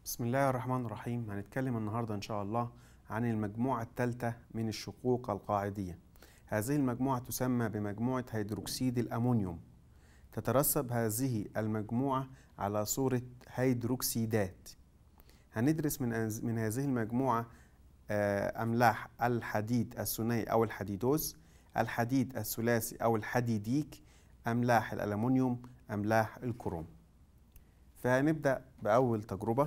بسم الله الرحمن الرحيم هنتكلم النهاردة إن شاء الله عن المجموعة الثالثة من الشقوق القاعدية هذه المجموعة تسمى بمجموعة هيدروكسيد الأمونيوم تترسب هذه المجموعة على صورة هيدروكسيدات هندرس من أز- من هذه المجموعة آه، أملاح الحديد الثنائي أو الحديدوز الحديد الثلاثي أو الحديديك أملاح الألمنيوم أملاح الكروم فهنبدأ بأول تجربة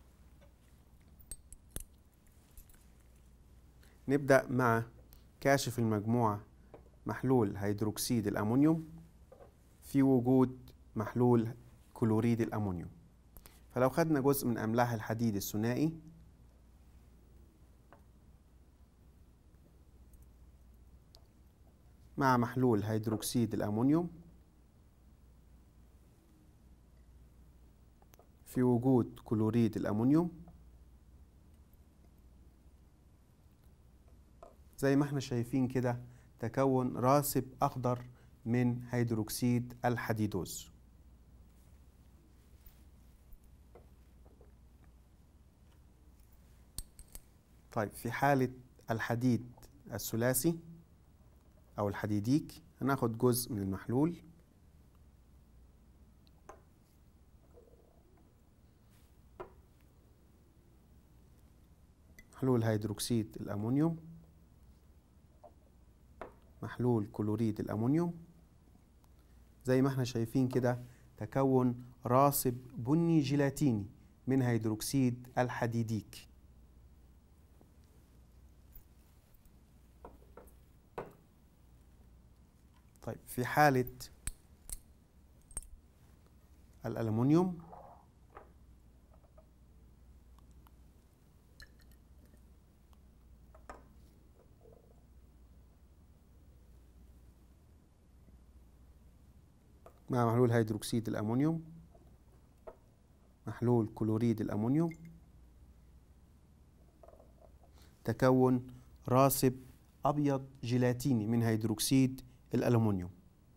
نبدأ مع كاشف المجموعة محلول هيدروكسيد الأمونيوم في وجود محلول كلوريد الأمونيوم فلو خدنا جزء من أملاح الحديد الثنائي مع محلول هيدروكسيد الأمونيوم في وجود كلوريد الأمونيوم زي ما احنا شايفين كده تكون راسب أخضر من هيدروكسيد الحديدوز طيب في حالة الحديد الثلاثي أو الحديديك هناخد جزء من المحلول محلول هيدروكسيد الأمونيوم محلول كلوريد الأمونيوم زي ما احنا شايفين كده تكون راسب بني جيلاتيني من هيدروكسيد الحديديك طيب في حالة الألمنيوم مع محلول هيدروكسيد الأمونيوم محلول كلوريد الأمونيوم تكون راسب أبيض جيلاتيني من هيدروكسيد الألمنيوم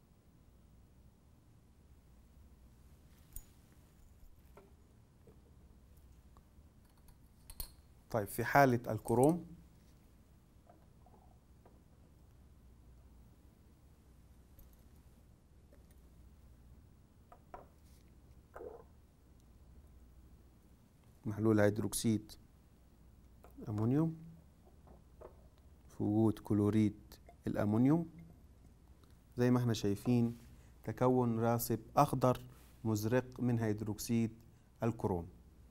طيب في حالة الكروم محلول هيدروكسيد أمونيوم في وجود كلوريد الأمونيوم زي ما احنا شايفين تكون راسب أخضر مزرق من هيدروكسيد الكروم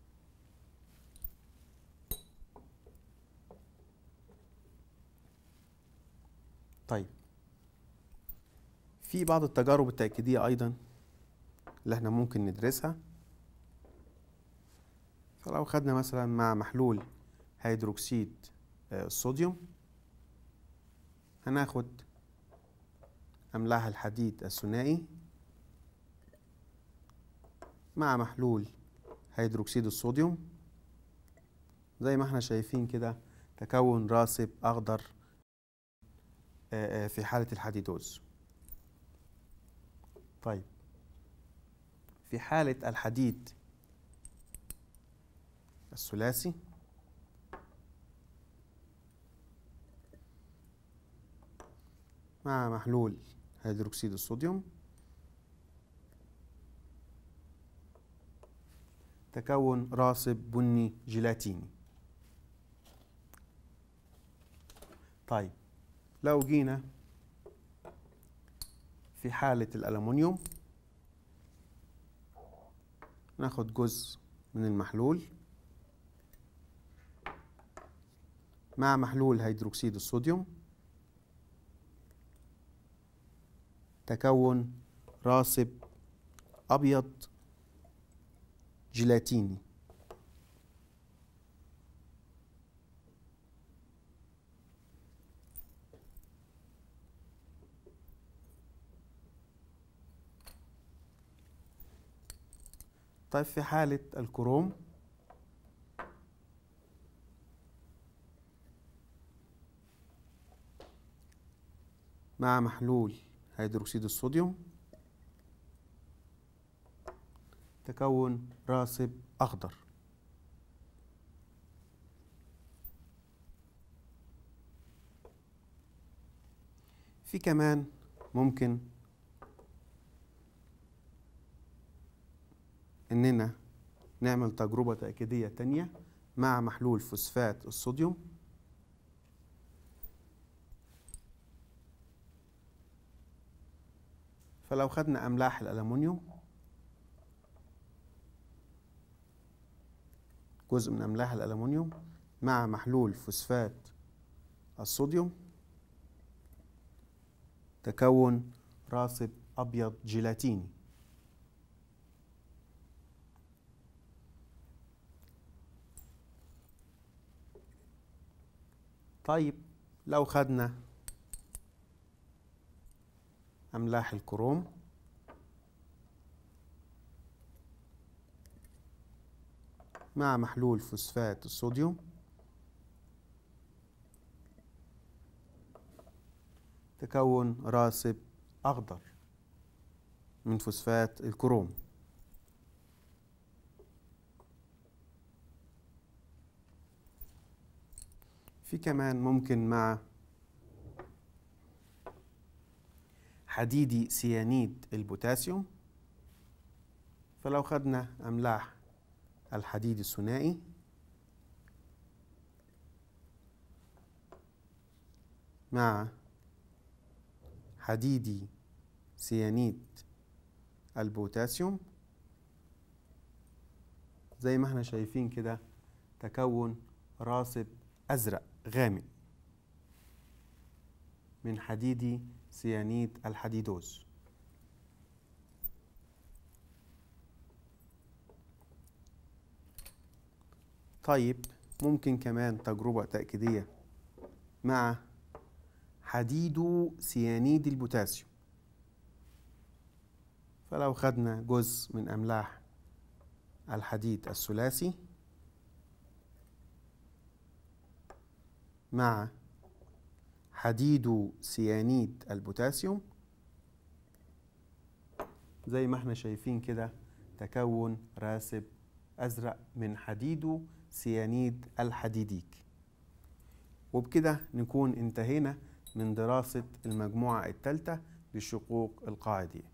طيب في بعض التجارب التأكيدية أيضا اللي احنا ممكن ندرسها فلو خدنا مثلا مع محلول هيدروكسيد آه، الصوديوم هناخد أملاح الحديد الثنائي مع محلول هيدروكسيد الصوديوم زي ما احنا شايفين كده تكون راسب أخضر آه، آه، في حالة الحديدوز طيب في حالة الحديد الثلاثي مع محلول هيدروكسيد الصوديوم تكون راسب بني جيلاتيني طيب لو جينا في حالة الألمنيوم ناخد جزء من المحلول مع محلول هيدروكسيد الصوديوم تكون راسب أبيض جيلاتيني طيب في حالة الكروم مع محلول هيدروكسيد الصوديوم تكون راسب أخضر في كمان ممكن اننا نعمل تجربة تأكيدية تانية مع محلول فوسفات الصوديوم فلو خدنا أملاح الألمنيوم جزء من أملاح الألمنيوم مع محلول فوسفات الصوديوم تكون راسب أبيض جيلاتيني طيب لو خدنا أملاح الكروم مع محلول فوسفات الصوديوم تكون راسب أخضر من فوسفات الكروم في كمان ممكن مع حديدي سيانيد البوتاسيوم فلو خدنا أملاح الحديد الثنائي مع حديدي سيانيد البوتاسيوم زي ما احنا شايفين كده تكون راسب أزرق غامق من حديد سيانيد الحديدوز طيب ممكن كمان تجربة تأكيدية مع حديد سيانيد البوتاسيوم فلو خدنا جزء من أملاح الحديد الثلاثي مع حديد سيانيد البوتاسيوم زي ما احنا شايفين كده تكون راسب أزرق من حديد سيانيد الحديديك وبكده نكون انتهينا من دراسة المجموعة الثالثة للشقوق القاعدية